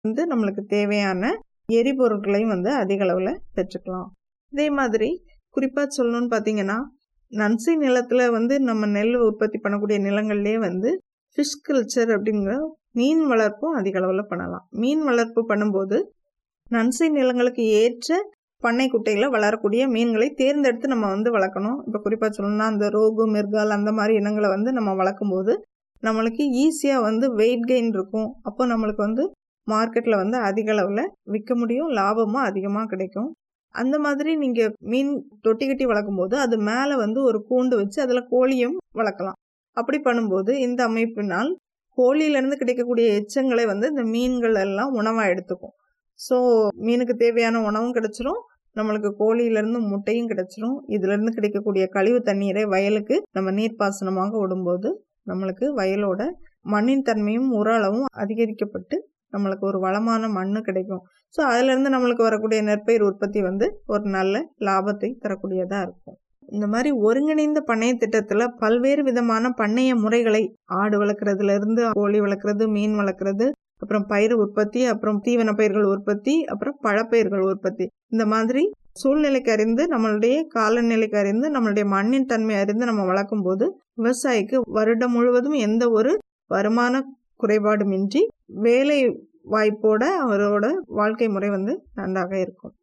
வந்து நம்மளுக்கு தேவையான எரிபொருட்களையும் வந்து அதிக அளவில் பெற்றுக்கலாம் இதே மாதிரி குறிப்பாக சொல்லணும்னு பார்த்தீங்கன்னா நன்சி நிலத்தில் வந்து நம்ம நெல் உற்பத்தி பண்ணக்கூடிய நிலங்கள்லேயே வந்து ஃபிஷ் கல்ச்சர் அப்படிங்கிற மீன் வளர்ப்பும் அதிக அளவில் பண்ணலாம் மீன் வளர்ப்பு பண்ணும்போது நன்சை நிலங்களுக்கு ஏற்ற பண்ணை குட்டைகளை வளரக்கூடிய மீன்களை தேர்ந்தெடுத்து நம்ம வந்து வளர்க்கணும் இப்போ குறிப்பாக சொல்லணும்னா அந்த ரோகு மிர்கால் அந்த மாதிரி இனங்களை வந்து நம்ம வளர்க்கும்போது நம்மளுக்கு ஈஸியாக வந்து வெயிட் கெயின் இருக்கும் அப்போ நம்மளுக்கு வந்து மார்க்கெட்டில் வந்து அதிக அளவில் விற்க முடியும் லாபமும் அதிகமாக கிடைக்கும் அந்த மாதிரி நீங்கள் மீன் தொட்டி கட்டி வளர்க்கும்போது அது மேலே வந்து ஒரு கூண்டு வச்சு அதில் கோழியும் வளர்க்கலாம் அப்படி பண்ணும்போது இந்த அமைப்பினால் கோழியிலேருந்து கிடைக்கக்கூடிய எச்சங்களை வந்து இந்த மீன்கள் எல்லாம் உணவாக எடுத்துக்கும் ஸோ மீனுக்கு தேவையான உணவும் கிடைச்சிரும் நம்மளுக்கு கோழியிலேருந்து முட்டையும் கிடைச்சிரும் இதுலேருந்து கிடைக்கக்கூடிய கழிவு தண்ணீரை வயலுக்கு நம்ம நீர்ப்பாசனமாக விடும்போது நம்மளுக்கு வயலோட மண்ணின் தன்மையும் உர அளவும் அதிகரிக்கப்பட்டு நம்மளுக்கு ஒரு வளமான மண் கிடைக்கும் ஸோ அதுலேருந்து நம்மளுக்கு வரக்கூடிய நெற்பயிர் உற்பத்தி வந்து ஒரு நல்ல லாபத்தை தரக்கூடியதாக இருக்கும் இந்த மாதிரி ஒருங்கிணைந்த பண்ணைய திட்டத்தில் பல்வேறு விதமான பண்ணைய முறைகளை ஆடு வளர்க்குறதுல இருந்து கோழி வளர்க்குறது மீன் வளர்க்குறது அப்புறம் பயிர் உற்பத்தி அப்புறம் தீவன பயிர்கள் உற்பத்தி அப்புறம் பழப்பயிர்கள் உற்பத்தி இந்த மாதிரி சூழ்நிலைக்கு அறிந்து நம்மளுடைய காலநிலைக்கு அறிந்து நம்மளுடைய மண்ணின் தன்மை அறிந்து நம்ம வளர்க்கும் போது விவசாயிக்கு வருடம் முழுவதும் எந்த ஒரு வருமான குறைபாடுமின்றி வேலை வாய்ப்போட அவரோட வாழ்க்கை முறை வந்து நன்றாக இருக்கும்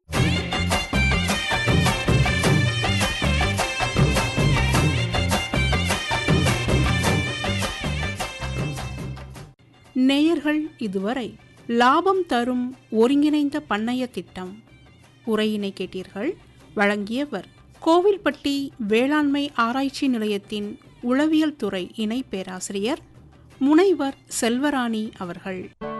நேயர்கள் இதுவரை லாபம் தரும் ஒருங்கிணைந்த பண்ணைய திட்டம் உரையினை கேட்டீர்கள் வழங்கியவர் கோவில்பட்டி வேளாண்மை ஆராய்ச்சி நிலையத்தின் உளவியல் துறை இணை பேராசிரியர் முனைவர் செல்வராணி அவர்கள்